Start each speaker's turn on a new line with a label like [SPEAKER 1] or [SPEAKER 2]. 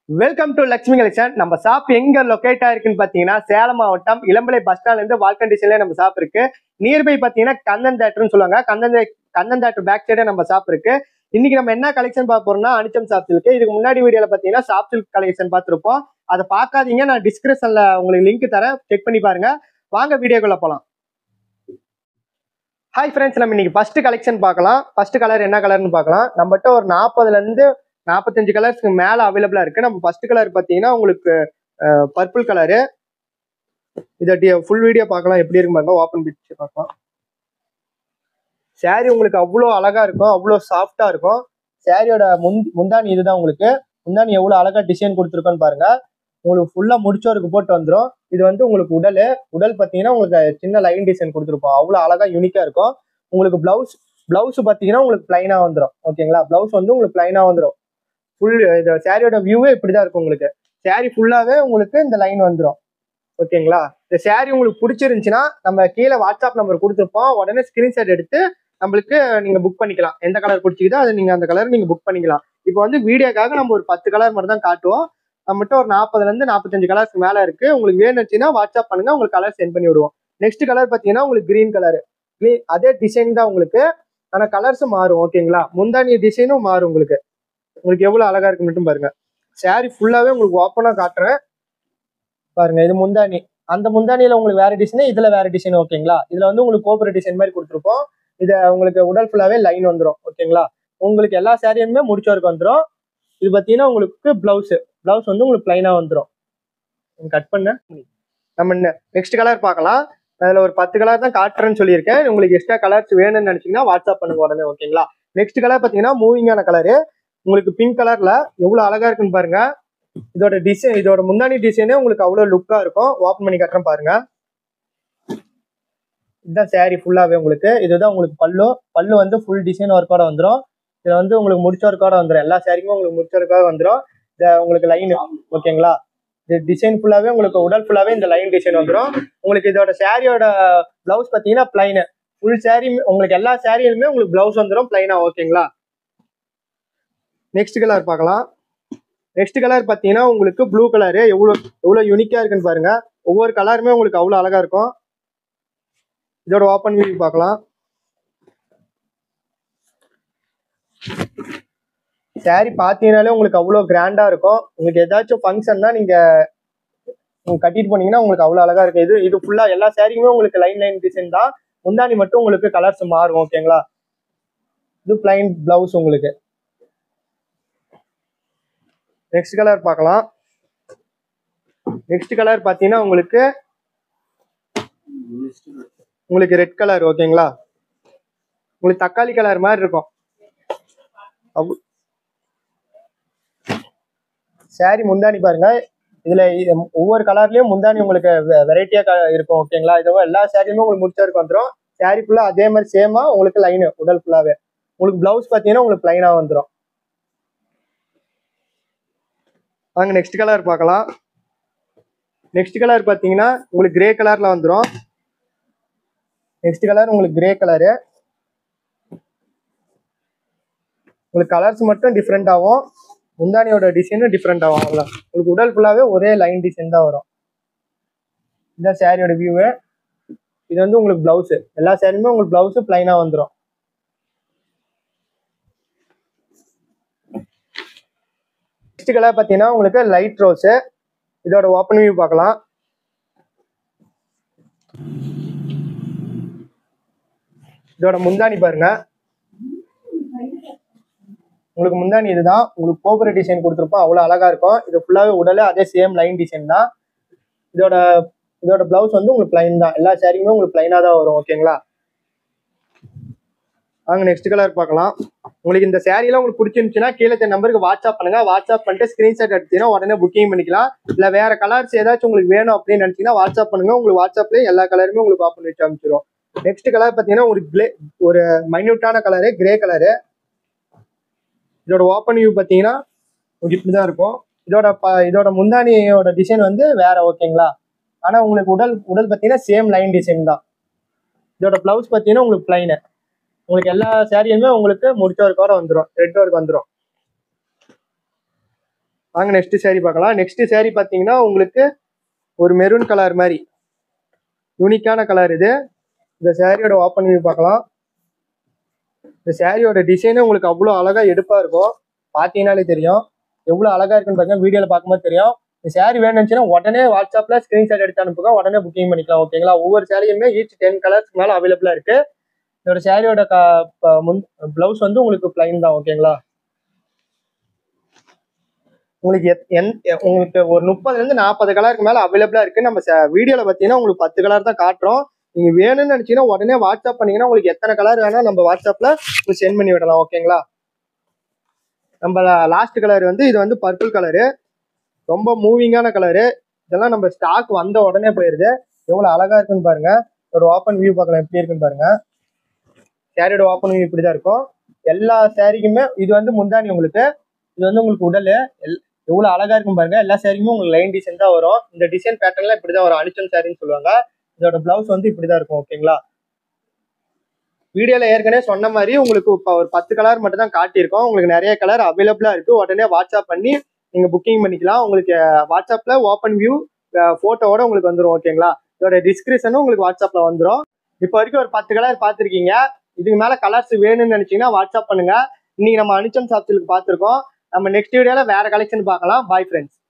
[SPEAKER 1] welcome to Lakshmi collection நம்ம shop எங்க locate ஆயிருக்குன்னு பாத்தீங்கன்னா சேலம் மாவட்டம் இளம்பிள்ளை பஸ் ஸ்டாண்ட்ல இருந்து வால்கன் டிசைன்ல நம்ம ஷாப் இருக்கு நியர்பை பாத்தீங்கன்னா கந்தன் தேட்டர்னு சொல்லுவாங்க கந்தன் தே- கந்தன் தேட்டர் பேக் சைடே நம்ம ஷாப் இருக்கு இன்னைக்கு நம்ம என்ன கலெக்ஷன் பார்க்க போறோம்னா அனிச்சம் ஷாப் இருக்கு இதுக்கு முன்னாடி வீடியோல பாத்தீங்கன்னா ஷாப் சில்க் கலெக்ஷன் பார்த்திருப்போம் அதை பார்க்காதீங்க நான் டிஸ்கிரிப்ஷன்ல உங்களுக்கு லிங்க் தரேன் செக் பண்ணி பாருங்க வாங்க வீடியோக்குள்ள போலாம் ஹாய் ஃப்ரெண்ட்ஸ் நம்ம இன்னைக்கு ஃபர்ஸ்ட் கலெக்ஷன் பார்க்கலாம் ஃபர்ஸ்ட் கலர் என்ன கலர்னு பார்க்கலாம் நம்மகிட்ட ஒரு நாற்பதுல இருந்து நாற்பத்தஞ்சு கலர்ஸ்க்கு மேல அவைலபிளா இருக்கு நம்ம ஃபர்ஸ்ட் கலர் பார்த்தீங்கன்னா உங்களுக்கு பர்பிள் கலரு இதை ஃபுல் வீடியோ பார்க்கலாம் எப்படி இருக்கு பாருங்க ஓப்பன் பிக்சர் பார்க்கலாம் saree உங்களுக்கு அவ்வளோ அழகா இருக்கும் அவ்வளோ சாஃப்டா இருக்கும் சாரியோட முந் முந்தானி இதுதான் உங்களுக்கு முந்தானி எவ்வளோ அழகா டிசைன் கொடுத்துருக்கோன்னு பாருங்க உங்களுக்கு ஃபுல்லா முடிச்சோருக்கு போட்டு வந்துடும் இது வந்து உங்களுக்கு உடல் உடல் பார்த்தீங்கன்னா உங்களுக்கு சின்ன லைன் டிசைன் கொடுத்துருப்போம் அவ்வளோ அழகா யூனிக்கா இருக்கும் உங்களுக்கு பிளவுஸ் பிளவுஸ் பார்த்தீங்கன்னா உங்களுக்கு பிளைனா வந்துடும் ஓகேங்களா பிளவுஸ் வந்து உங்களுக்கு பிளைனா வந்துடும் ஃபுல் இந்த சாரியோட வியூவே இப்படிதான் இருக்கும் உங்களுக்கு சாரி ஃபுல்லாவே உங்களுக்கு இந்த லைன் வந்துடும் ஓகேங்களா இந்த சாரி உங்களுக்கு பிடிச்சிருந்துச்சுன்னா நம்ம கீழே வாட்ஸ்அப் நம்பர் கொடுத்துருப்போம் உடனே ஸ்கிரீன்ஷாட் எடுத்து நம்மளுக்கு நீங்க புக் பண்ணிக்கலாம் எந்த கலர் பிடிச்சிக்கிதோ அதை நீங்க அந்த கலர் நீங்க புக் பண்ணிக்கலாம் இப்போ வந்து வீடியோக்காக நம்ம ஒரு பத்து கலர் மட்டும் தான் காட்டுவோம் நம்மகிட்ட ஒரு நாற்பதுல இருந்து நாற்பத்தஞ்சு கலர்ஸ்க்கு மேல இருக்கு உங்களுக்கு வேணுச்சுன்னா வாட்ஸ்அப் பண்ணுங்க உங்களுக்கு கலர் சென்ட் பண்ணி விடுவோம் நெக்ஸ்ட் கலர் பாத்தீங்கன்னா உங்களுக்கு கிரீன் கலர் அதே டிசைன் தான் உங்களுக்கு ஆனா கலர்ஸும் மாறும் ஓகேங்களா முந்தானி டிசைனும் மாறும் உங்களுக்கு உங்களுக்கு எவ்வளவு அழகா இருக்கு மட்டும் பாருங்க saree ஃபுல்லாவே உங்களுக்கு ஓப்பனா காட்டுறேன் பாருங்க இது முந்தானி அந்த முந்தானியில உங்களுக்கு வேற டிசைன் இதுல வேற டிசைன் ஓகேங்களா இதுல வந்து உங்களுக்கு கோபுர டிசைன் மாதிரி கொடுத்துருப்போம் இத உங்களுக்கு உடல் ஃபுல்லாவே லைன் வந்துடும் ஓகேங்களா உங்களுக்கு எல்லா சாரியுமே முடிச்ச வரைக்கும் வந்துடும் இது பாத்தீங்கன்னா உங்களுக்கு பிளவுஸ் பிளவுஸ் வந்து உங்களுக்கு பிளைனா வந்துடும் கட் பண்ண நம்ம நெக்ஸ்ட் கலர் பார்க்கலாம் அதுல ஒரு பத்து கலர் தான் காட்டுறேன்னு சொல்லியிருக்கேன் உங்களுக்கு எக்ஸ்ட்ரா கலர்ஸ் வேணும்னு நினைச்சீங்கன்னா வாட்ஸ்அப் பண்ணுங்க உடனே ஓகேங்களா நெக்ஸ்ட் கலர் பாத்தீங்கன்னா மூவிங்கான கலரு உங்களுக்கு பிங்க் கலர்ல எவ்வளவு அழகா இருக்குன்னு பாருங்க இதோட டிசைன் இதோட முந்தானி டிசைனே உங்களுக்கு அவ்வளவு லுக்கா இருக்கும் ஓப்பன் பண்ணி காட்டுறேன் பாருங்க இதுதான் saree ஃபுல்லாவே உங்களுக்கு இதுதான் உங்களுக்கு பல்லு பல்லு வந்து ஃபுல் டிசைன் ஒர்க்கோட வந்துடும் இதுல வந்து உங்களுக்கு முடிச்ச ஒர்க்கோட வந்துடும் எல்லா சாரிக்குமே உங்களுக்கு முடிச்ச ஒர்க்கோட வந்துடும் இந்த உங்களுக்கு லைன் ஓகேங்களா இது டிசைன் ஃபுல்லாவே உங்களுக்கு உடல் ஃபுல்லாவே இந்த லைன் டிசைன் வந்துடும் உங்களுக்கு இதோட சாரியோட பிளவுஸ் பார்த்தீங்கன்னா பிளைனு ஃபுல் saree உங்களுக்கு எல்லா சாரியிலுமே உங்களுக்கு பிளவுஸ் வந்துடும் பிளைனா ஓகேங்களா நெக்ஸ்ட் கலர் பார்க்கலாம் நெக்ஸ்ட் கலர் பார்த்தீங்கன்னா உங்களுக்கு ப்ளூ கலரு எவ்வளோ எவ்வளோ யூனிக்காக இருக்குன்னு பாருங்க ஒவ்வொரு கலருமே உங்களுக்கு அவ்வளோ அழகா இருக்கும் இதோட ஓப்பன் வியூ பார்க்கலாம் saree பார்த்தீங்கனாலே உங்களுக்கு அவ்வளோ கிராண்டாக இருக்கும் உங்களுக்கு ஏதாச்சும் ஃபங்க்ஷன்னா நீங்கள் நீங்க கட்டிட்டு போனீங்கன்னா உங்களுக்கு அவ்வளோ அழகா இருக்கும் இது இது ஃபுல்லாக எல்லா சாரியுமே உங்களுக்கு லைன் லைன் டிசைன் தான் முந்தானி மட்டும் உங்களுக்கு கலர்ஸ் மாறும் ஓகேங்களா இது பிளைன் பிளவுஸ் உங்களுக்கு நெக்ஸ்ட் கலர் பார்க்கலாம் நெக்ஸ்ட் கலர் பார்த்தீங்கன்னா உங்களுக்கு உங்களுக்கு ரெட் கலர் ஓகேங்களா உங்களுக்கு தக்காளி கலர் மாதிரி இருக்கும் அவ்வ- saree முந்தானி பாருங்க இதுல இது ஒவ்வொரு கலர்லயும் முந்தானி உங்களுக்கு வெரைட்டியா இருக்கும் ஓகேங்களா இதோ எல்லா சாரியுமே உங்களுக்கு முடிச்சவருக்கு வந்துடும் saree ஃபுல்லா அதே மாதிரி சேமா உங்களுக்கு லைனு உடல் ஃபுல்லாவே உங்களுக்கு பிளவுஸ் பார்த்தீங்கன்னா உங்களுக்கு லைனா வந்துடும் வாங்க நெக்ஸ்ட் கலர் பார்க்கலாம் நெக்ஸ்ட் கலர் பார்த்தீங்கன்னா உங்களுக்கு கிரே கலர்ல வந்துடும் நெக்ஸ்ட் கலர் உங்களுக்கு கிரே கலரு உங்களுக்கு கலர்ஸ் மட்டும் டிஃப்ரெண்ட் ஆகும் முந்தானியோட டிசைனும் டிஃப்ரெண்ட் ஆகும் அவ்வளோதான் உங்களுக்கு உடல் ஃபுல்லாவே ஒரே லைன் டிசைன் தான் வரும் இதுதான் சாரியோட வியூவு இது வந்து உங்களுக்கு பிளவுஸ் எல்லா சாரியுமே உங்களுக்கு பிளவுஸ் பிளைனா வந்துடும் நெக்ஸ்ட் கலர் பார்த்தீங்கன்னா உங்களுக்கு லைட் ரோஸு இதோட ஓப்பன் வியூ பார்க்கலாம் இதோட முந்தானி பாருங்க உங்களுக்கு முந்தானி இதுதான் உங்களுக்கு கோபுர டிசைன் கொடுத்துருப்போம் அவ்வளோ அழகா இருக்கும் இது ஃபுல்லாவே உடலே அதே சேம் லைன் டிசைன் தான் இதோட இதோட பிளவுஸ் வந்து உங்களுக்கு பிளைன் தான் எல்லா சாரியுமே உங்களுக்கு பிளைனா தான் வரும் ஓகேங்களா வாங்க நெக்ஸ்ட் கலர் பார்க்கலாம் உங்களுக்கு இந்த சாரீலாம் உங்களுக்கு பிடிச்சிருந்துச்சுன்னா கீழே இந்த நம்பருக்கு வாட்ஸ்அப் பண்ணுங்க வாட்ஸ்அப் பண்ணிட்டு ஸ்கிரீன்ஷாட் எடுத்தீங்கன்னா உடனே புக்கிங் பண்ணிக்கலாம் இல்ல வேற கலர்ஸ் ஏதாச்சும் உங்களுக்கு வேணும் அப்படின்னு நினைச்சீங்கன்னா வாட்ஸ்அப் பண்ணுங்க உங்களுக்கு வாட்ஸ்அப்லேயே எல்லா கலருமே உங்களுக்கு ஆஃப் பண்ணி வச்சு அனுப்பிச்சிடும் நெக்ஸ்ட் கலர் பார்த்தீங்கன்னா ஒரு கிளே ஒரு மைன்யூட்டான கலரு கிரே கலரு இதோட ஓப்பன் வியூ பார்த்தீங்கன்னா உங்களுக்கு இப்படிதான் இருக்கும் இதோட ப இதோட முந்தானியோட டிசைன் வந்து வேற ஓகேங்களா ஆனா உங்களுக்கு உடல் உடல் பார்த்தீங்கன்னா சேம் லைன் டிசைன் தான் இதோட பிளவுஸ் பார்த்தீங்கன்னா உங்களுக்கு பிளைனு உங்களுக்கு எல்லா சாரியுமே உங்களுக்கு முடிச்ச ஒர்க் வர வந்துடும் ரெட் ஒர்க் வந்துடும் வாங்க நெக்ஸ்ட் saree பார்க்கலாம் நெக்ஸ்ட் saree பார்த்தீங்கன்னா உங்களுக்கு ஒரு மெரூன் கலர் மாதிரி யூனிக்கான கலர் இது இந்த சாரியோட ஓப்பன் வியூ பார்க்கலாம் இந்த சாரியோட டிசைனே உங்களுக்கு அவ்வளோ அழகா எடுப்பா இருக்கும் பார்த்தீங்கன்னாலே தெரியும் எவ்வளோ அழகா இருக்குன்னு பாருங்க வீடியோல பார்க்கும்போது தெரியும் இந்த சாரி வேணும்னுச்சுன்னா உடனே வாட்ஸ்அப்ல ஸ்கிரீன்ஷாட் எடுத்து அனுப்புங்க உடனே புக்கிங் பண்ணிக்கலாம் ஓகேங்களா ஒவ்வொரு சாரியுமே ஈச் டென் கலர்ஸ் மேல அவைலபிளா இருக்கு இதோட சாரியோட முன் பிளவுஸ் வந்து உங்களுக்கு பிளைன் தான் ஓகேங்களா உங்களுக்கு எத்- எந் எ- உங்களுக்கு ஒரு முப்பதுல இருந்து நாற்பது கலருக்கு மேல அவைலபிளா இருக்கு நம்ம வீடியோல பாத்தீங்கன்னா உங்களுக்கு பத்து கலர் தான் காட்டுறோம் நீங்க வேணும்னு நினைச்சீங்கன்னா உடனே வாட்ஸ்அப் பண்ணீங்கன்னா உங்களுக்கு எத்தனை கலர் வேணா நம்ம வாட்ஸ்அப்ல சென்ட் பண்ணி விடலாம் ஓகேங்களா நம்ம லாஸ்ட் கலர் வந்து இது வந்து பர்பிள் கலரு ரொம்ப மூவிங்கான கலரு இதெல்லாம் நம்ம ஸ்டாக் வந்த உடனே போயிருது எவ்வளவு அழகா இருக்குன்னு பாருங்க ஒரு ஓப்பன் வியூ பார்க்கலாம் எப்படி இருக்குன்னு பாருங்க சேரீயோட ஓப்பன் வியூ இப்படிதான் இருக்கும் எல்லா சேரீக்குமே இது வந்து முந்தானி உங்களுக்கு இது வந்து உங்களுக்கு உடல் எல் எவ்வளவு அழகா இருக்கும் பாருங்க எல்லா சேரீக்குமே உங்களுக்கு லைன் டிசைன் தான் வரும் இந்த டிசைன் பேட்டர்ன்ல இப்படிதான் வரும் அனிச்சன் சாரின்னு சொல்லுவாங்க இதோட பிளவுஸ் வந்து இப்படிதான் இருக்கும் ஓகேங்களா வீடியோல ஏற்கனவே சொன்ன மாதிரி உங்களுக்கு இப்போ ஒரு பத்து கலர் மட்டும் தான் காட்டியிருக்கோம் உங்களுக்கு நிறைய கலர் அவைலபிளா இருக்கு உடனே வாட்ஸ்அப் பண்ணி நீங்க புக்கிங் பண்ணிக்கலாம் உங்களுக்கு வாட்ஸ்அப்ல ஓப்பன் வியூ போட்டோவோட உங்களுக்கு வந்துடும் ஓகேங்களா இதோட டிஸ்கிரிப்ஷனும் உங்களுக்கு வாட்ஸ்அப்ல வந்துடும் இப்போ வரைக்கும் ஒரு பத்து கலர் பார்த்துருக்கீங்க இதுக்கு மேல கலர்ஸ் வேணும்னு நினைச்சீங்கன்னா வாட்ஸ்அப் பண்ணுங்க இன்னைக்கு நம்ம அனிச்சன் சாப்சிலுக்கு பார்த்துருக்கோம் நம்ம நெக்ஸ்ட் வீடியோல வேற கலெக்ஷன் பார்க்கலாம் பாய் ஃப்ரெண்ட்ஸ்